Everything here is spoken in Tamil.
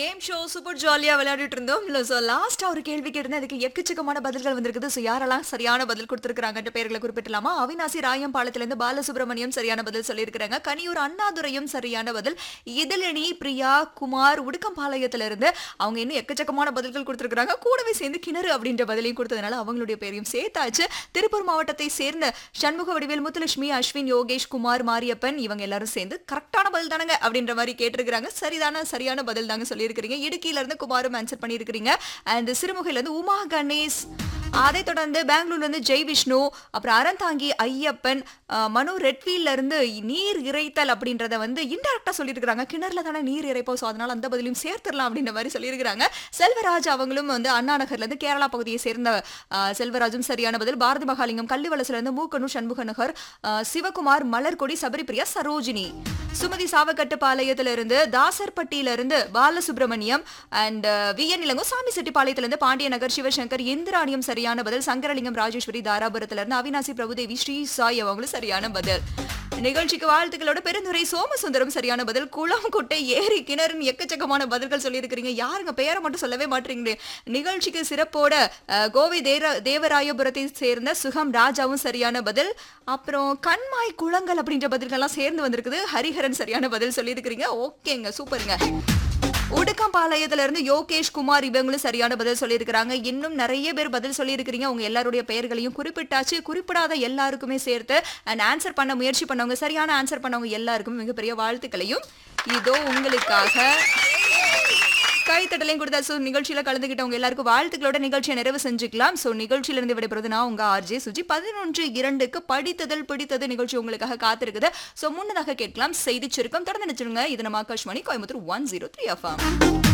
கேம் ஷோ சூப்பர் ஜாலியா விளையாடிட்டு இருந்தோம் இல்ல சோ லாஸ்டா ஒரு கேள்வி கேட்டிருந்தேன் அதுக்கு எக்கச்சக்கமான பதில்கள் வந்திருக்குது சோ யாரெல்லாம் சரியான பதில் கொடுத்திருக்காங்கன்ற பேர்களை குறிப்பிட்டலாமா அவினாசி ராயம்பாளத்துல இருந்து பாலசுப்ரமணியம் சரியான பதில் சொல்லியிருக்கிறாங்க கனியூர் அண்ணாதுரையும் சரியான பதில் இதழினி பிரியா குமார் உடுக்கம்பாளையத்துல இருந்து அவங்க இன்னும் எக்கச்சக்கமான பதில்கள் கொடுத்திருக்காங்க கூடவே சேர்ந்து கிணறு அப்படின்ற பதிலையும் கொடுத்ததுனால அவங்களுடைய பேரையும் சேர்த்தாச்சு திருப்பூர் மாவட்டத்தை சேர்ந்த சண்முக வடிவேல் முத்துலட்சுமி அஸ்வின் யோகேஷ் குமார் மாரியப்பன் இவங்க எல்லாரும் சேர்ந்து கரெக்டான பதில் தானங்க அப்படின்ற மாதிரி கேட்டிருக்கிறாங்க சரிதான சரியான பதில் தாங்க சொல்லியிருக்கிறீங்க இடுக்கியில இருந்து குமாரும் ஆன்சர் பண்ணியிருக்கிறீங்க அண்ட் சிறுமுகையில இருந்து உமா கணேஷ் அதை தொடர்ந்து பெங்களூர்ல இருந்து ஜெய் விஷ்ணு அப்புறம் அறந்தாங்கி ஐயப்பன் அஹ், மனு ரெட்வீல்ல இருந்து நீர் இறைத்தல் அப்படின்றத வந்து இன்டெரக்டா சொல்லியிருக்கிறாங்க கிணறுல தானே நீர் இறைப்போம் ஸோ அதனால அந்த பதிலையும் சேர்த்துடலாம் அப்படின்ற மாதிரி சொல்லியிருக்கிறாங்க செல்வராஜ் அவங்களும் வந்து அண்ணா நகர்ல இருந்து கேரளா பகுதியை சேர்ந்த அஹ், செல்வராஜும் சரியான பதில் பாரதி மகாலிங்கம் கள்ளிவளசுல இருந்து மூக்கனு சண்முக நகர் அஹ், சிவகுமார் மலர்கொடி சபரிபிரியா சரோஜினி சுமதி சாவக்கட்டு பாளையத்துல இருந்து தாசர்பட்டியில இருந்து Balasubramaniam and V N Elango Sami செட்டிப்பாளையத்துல இருந்து பாண்டிய நகர் சிவசங்கர் இந்திராணியம் சரியான பதில் சங்கரலிங்கம் ராஜேஸ்வரி தாராபுரத்துல இருந்து அவினாசி பிரபுதேவி ஸ்ரீ சாய் அவங்களும் சரியான பதில் நிகழ்ச்சிக்கு வாழ்த்துக்களோட பெருந்துரை சோமசுந்தரம் சரியான பதில் குளம் குட்டை ஏரி கிணறுன்னு எக்கச்சக்கமான பதில்கள் சொல்லியிருக்கிறீங்க யாருங்க பெயரை மட்டும் சொல்லவே மாட்டீங்களே நிகழ்ச்சிக்கு சிறப்போட அஹ், கோவை தேர தேவராயபுரத்தை சேர்ந்த சுகம் ராஜாவும் சரியான பதில் அப்புறம் கண்மாய் குளங்கள் அப்படின்ற பதில்கள்லாம் சேர்ந்து வந்திருக்குது ஹரிஹரன் சரியான பதில் சொல்லியிருக்கிறீங்க ஓகேங்க சூப்பருங்க உடுக்கம்பாளையத்துல இருந்து யோகேஷ் குமார் இவங்களும் சரியான பதில் சொல்லியிருக்கிறாங்க இன்னும் நிறைய பேர் பதில் சொல்லியிருக்கிறீங்க உங்க எல்லாருடைய பெயர்களையும் குறிப்பிட்டாச்சு குறிப்பிடாத எல்லாருக்குமே சேர்த்து அண்ட் ஆன்சர் பண்ண முயற்சி பண்ணவங்க சரியான ஆன்சர் பண்ணவங்க எல்லாருக்கும் மிகப்பெரிய வாழ்த்துக்களையும் இதோ உங்களுக்காக கைத்தட்டலையும் கொடுத்தா ஸோ நிகழ்ச்சியில கலந்துக்கிட்டவங்க எல்லாருக்கும் வாழ்த்துக்களோட நிகழ்ச்சியை நிறைவு செஞ்சுக்கலாம் ஸோ நிகழ்ச்சியிலிருந்து விடைபெறுவது நான் உங்க ஆர்ஜே சுஜி பதினொன்று இரண்டுக்கு படித்ததில் பிடித்தது நிகழ்ச்சி உங்களுக்காக காத்திருக்குது ஸோ முன்னதாக கேட்கலாம் செய்தி சுருக்கம் தொடர்ந்து நினைச்சிருங்க இது நம்ம Akashvani Coimbatore one zero three FM